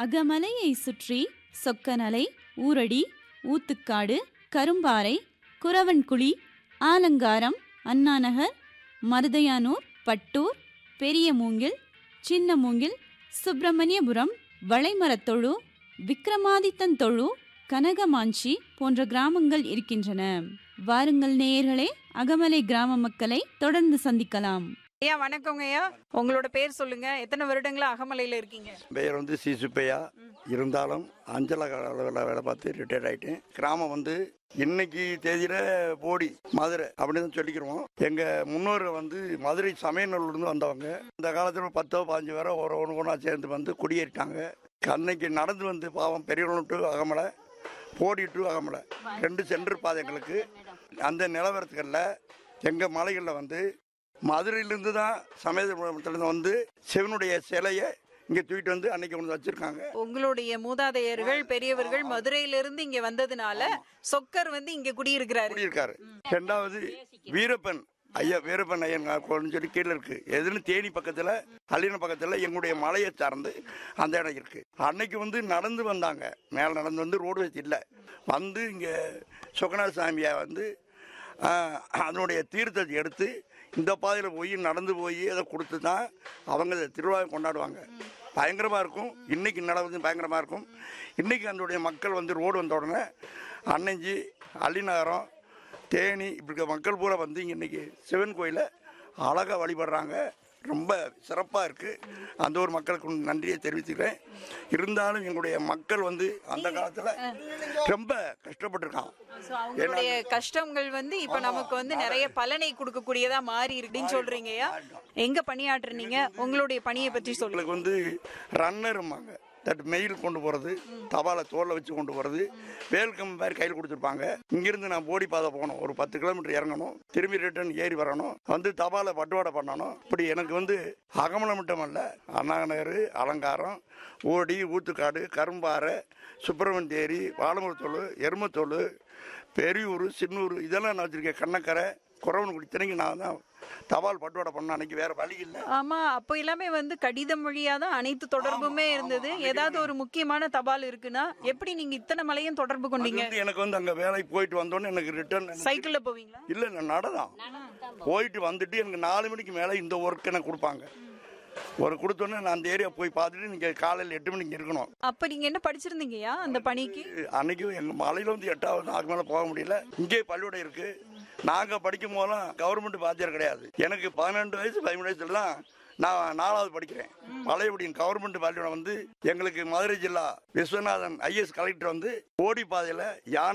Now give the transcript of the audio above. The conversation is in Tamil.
அகமலையை சுற்றி சொக்கநலை ஊரடி ஊத்துக்காடு கரும்பாறை குறவன்குழி ஆலங்காரம் அண்ணாநகர் மருதையானூர் பட்டூர் பெரிய மூங்கில் சின்ன மூங்கில் சுப்பிரமணியபுரம் வளைமரத்தொழு விக்ரமாதித்தன் தொழு கனகமாஞ்சி போன்ற கிராமங்கள் இருக்கின்றன வாருங்கள் நேயர்களே அகமலை கிராம மக்களை தொடர்ந்து சந்திக்கலாம் ஐயா வணக்கங்க ஐயா உங்களோட பேர் சொல்லுங்க எத்தனை வருடங்களா அகமலையில இருக்கீங்க பெயர் வந்து சி சுப்பையா இருந்தாலும் அஞ்சலக அளவில் வேலை பார்த்து ரிட்டையர்ட் ஆகிட்டேன் கிராமம் வந்து இன்னைக்கு தேதியில போடி மதுரை அப்படின்னு தான் சொல்லிக்கிறோம் எங்க முன்னோர் வந்து மதுரை சமயநல்லூர்லேருந்து வந்தவங்க இந்த காலத்தில் பத்தோ பாஞ்சு பேரோ ஒரு ஒன்று ஒன்றா சேர்ந்து வந்து குடியேறிட்டாங்க அன்னைக்கு நடந்து வந்து பாவம் பெரியவளும் டு அகமலை போடி டு அகமலை ரெண்டு சென்று பாதைகளுக்கு அந்த நிலவரத்துகளில் எங்கள் மலைகளில் வந்து மதுரையிலேருந்து தான் சமயபுரத்துலேருந்து வந்து சிவனுடைய சிலையை இங்கே தூக்கிட்டு வந்து அன்னைக்கு கொண்டு வந்து வச்சுருக்காங்க உங்களுடைய மூதாதையர்கள் பெரியவர்கள் மதுரையிலிருந்து இங்க வந்ததுனால சொக்கர் வந்து இங்க குடியிருக்கிறாரு குடியிருக்காரு ரெண்டாவது வீரப்பன் ஐயா வீரப்பன் ஐயன் கோயில்னு சொல்லி கீழே இருக்கு எதுன்னு தேனி பக்கத்துல அள்ளின பக்கத்துல எங்களுடைய மலையை சார்ந்து அந்த இடம் இருக்கு அன்னைக்கு வந்து நடந்து வந்தாங்க மேலே நடந்து வந்து ரோடு வச்சு இல்லை வந்து இங்க சொக்கநாத சாமியை வந்து ஆஹ், அதனுடைய தீர்த்தத்தை எடுத்து இந்த பாதையில் போய் நடந்து போய் அதை கொடுத்து தான் அவங்க இந்த திருவிழாவை கொண்டாடுவாங்க பயங்கரமாக இருக்கும் இன்னைக்கு நடந்து பயங்கரமாக இருக்கும் இன்னைக்கு அதனுடைய மக்கள் வந்து ரோடு வந்த உடனே அன்னைஞ்சி அள்ளிநகரம் தேனி இப்படி இருக்க மக்கள் பூரா வந்து இங்க இன்னைக்கு சிவன் கோயிலை அழகாக வழிபடுறாங்க ரொம்ப சிறப்பாக இருக்குது அந்த ஒரு மக்களுக்கு நன்றியை தெரிவிச்சுக்கிறேன் இருந்தாலும் எங்களுடைய மக்கள் வந்து அந்த காலத்தில் ரொம்ப கஷ்டப்பட்டிருக்கான் So, அவங்களுடைய கஷ்டங்கள் வந்து இப்ப நமக்கு வந்து நிறைய பலனை கொடுக்கக்கூடியதா மாறி இருக்குன்னு சொல்றீங்கய்யா எங்க பணியாற்றுனீங்க உங்களுடைய பணியை பற்றி சொல்லுங்க எங்களுக்கு வந்து ரன்னரும்பாங்க தட் மெயில் கொண்டு போகிறது தபாலை தோலை வச்சு கொண்டு போகிறது வேல்கம் மாதிரி கையில் கொடுத்துருப்பாங்க இங்கிருந்து நான் போடி பாதை போகணும் ஒரு பத்து கிலோமீட்டர் இறங்கணும் திரும்பி ரிட்டர்ன் ஏறி வரணும் வந்து தபாலை பட்டுவாடை பண்ணணும் இப்படி எனக்கு வந்து அகமலம் மட்டுமல்ல அண்ணாநகர் அலங்காரம் ஓடி ஊத்துக்காடு கரும்பாறை சுப்பிரமணிய தேரி வாழமுகத்தோள் எருமத்தோள் பெரியூர் சின்னூர் இதெல்லாம் நான் வச்சுருக்கேன் கண்ணக்கரை குறவன்குடி இத்தனைக்கு நான் தான் தபால் பட்டுவாடை பண்ண அன்னைக்கு வேறு வழி இல்லை ஆமா அப்போ எல்லாமே வந்து கடிதம் வழியா தான் அனைத்து தொடர்புமே இருந்தது ஏதாவது ஒரு முக்கியமான தபால் இருக்குன்னா எப்படி நீங்க இத்தனை மலையும் தொடர்பு அது கொண்டீங்க வந்து எனக்கு வந்து அங்க வேலைக்கு போயிட்டு வந்தோடனே எனக்கு ரிட்டர்ன் சைக்கிள்ல போவீங்களா இல்ல நான் நடதான் போயிட்டு வந்துட்டு எனக்கு நாலு மணிக்கு மேல இந்த ஒர்க் எனக்கு கொடுப்பாங்க ஒரு கொடுத்தோன்னே நான் அந்த ஏரியா போய் பார்த்துட்டு நீங்க காலையில் எட்டு மணிக்கு இருக்கணும் அப்ப நீங்க என்ன படிச்சிருந்தீங்கயா அந்த பணிக்கு அன்னைக்கு எங்க மலையில வந்து எட்டாவது அதுக்கு மேல போக முடியல இங்கே பள்ளிக்கூடம் இருக்கு நாங்க படிக்கும் போதெல்லாம் கவர்மெண்ட் வாத்தியார் கிடையாது எனக்கு பன்னெண்டு வயசு பதிமூணு வயசுலாம் நான் நாலாவது படிக்கிறேன் பழையபடியின் கவர்மெண்ட் பள்ளிக்கூடம் வந்து எங்களுக்கு மதுரை ஜில்லா விஸ்வநாதன் ஐஎஸ் கலெக்டர் வந்து ஓடி பாதையில யானை